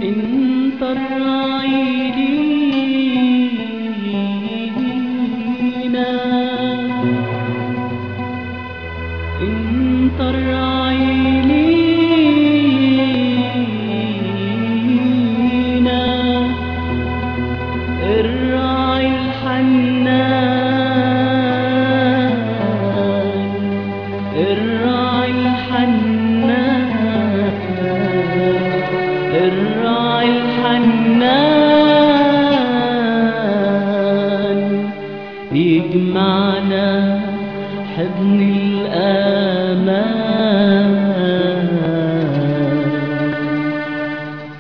انت الراعي لينا انت الراعي لينا الراعي الحنان الراعي الحنان الراعي الحنان يجمعنا حضن الأمان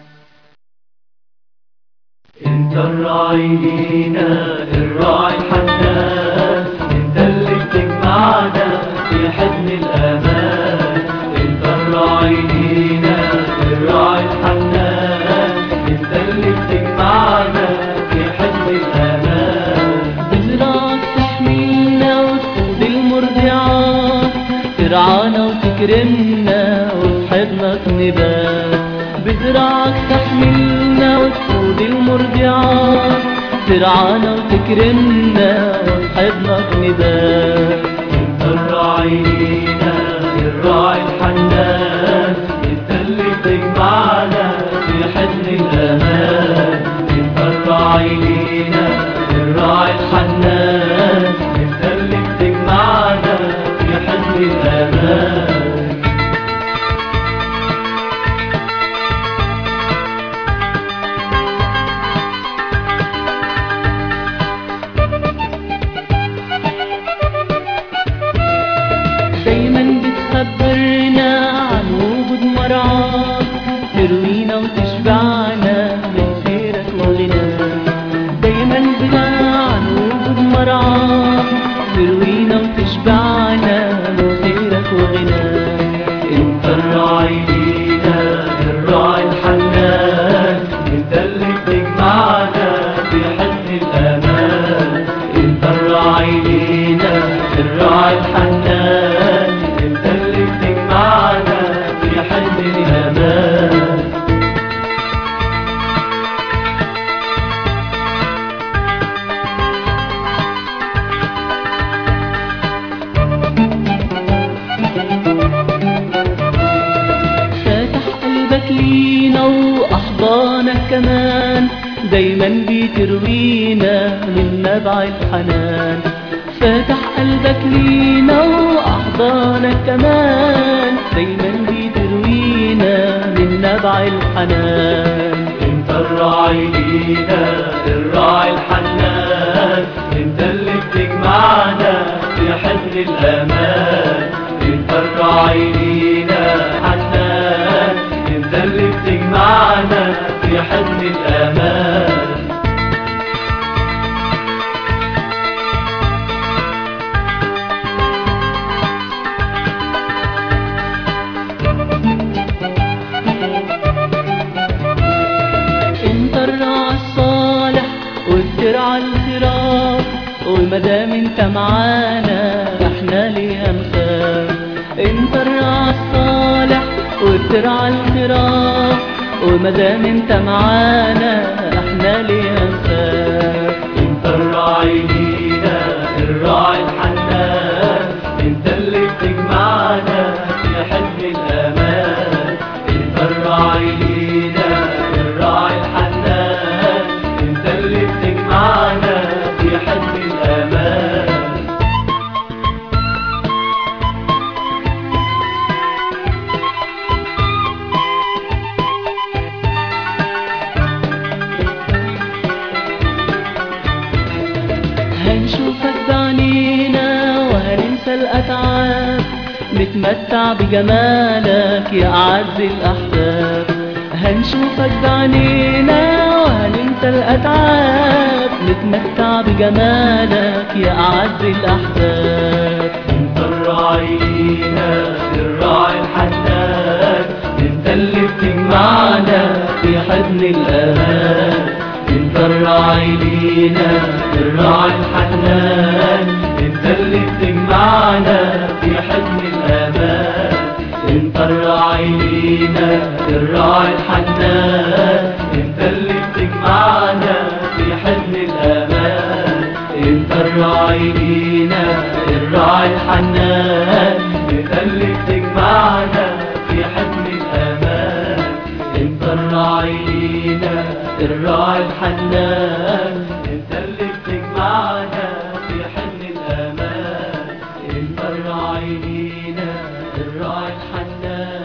انت الراعي لينا الراعي الحنان انت اللي بتجمعنا في حضن الامان انت الراعي لينا الراعي الحنان انت اللي بتجمعنا في حضن الامان بزرعك تحمينا وتقود المرضعات ترعانا وتكرمنا وفي حضنك نبات بزرعك تحملنا وتقود المرضعات ترعانا وتكرمنا وفي حضنك نبات انت الراعي لينا الراعي الحنان انت اللي بتجمعنا في حضن الامان انت الراعي لينا الراعي الحنان انت اللي بتجمعنا في حضن الامان دايما بتخبرنا عن وجود مرعاك تروينا وتشبعنا من خيرك وغناك دايما بنا عن وجود مرعاك تروينا وتشبعنا من خيرك وغناك انت الراعي لينا الراعي الحنان انت اللي بتجمعنا في حضن الامان انت الراعي لينا الراعي الحنان انت اللي بتجمعنا في حضن الامان فاتح قلبك لينا وأحضانك كمان دايما بتروينا من نبع الحنان فاتح قلبك لينا وأحضانك كمان دايما بتروينا من نبع الحنان انت الراعي لينا الراعي الحنان انت اللي بتجمعنا في حضن الامان انت الراعي لينا حنان انت اللي بتجمعنا في حضن الامان انت الراعي الصالح وبترعى الخراف ومادام انت معانا احنا ليه هنخاف انت الراعي الصالح وبترعى الخراف ومادام انت معانا احنا ليه هنخاف انت الراعي لينا الراعي الحنان انت اللي بتجمعنا في حضن الامان انت الراعي لينا الراعي الحنان انت اللي بتجمعنا في حضن الامان هنشوفك بعينينا وهننسى الأتعاب نتمتع بجمالك يا أعز الأحباب هنشوفك بعينينا وهننسى الأتعاب نتمتع بجمالك يا أعز الأحباب انت الراعي لينا الراعي الحنان انت اللي بتجمعنا في حضن الامان انت الراعي لينا الراعي الحنان انت اللي بتجمعنا في حضن الامان انت الراعي لينا الراعي الحنان انت اللي بتجمعنا في حضن الامان انت الراعي لينا الراعي الحنان انت اللي بتجمعنا في حضن الامان انت الراعي لينا الراعي الحنان انت اللي بتجمعنا في حضن الامان انت الراعي لينا الراعي الحنان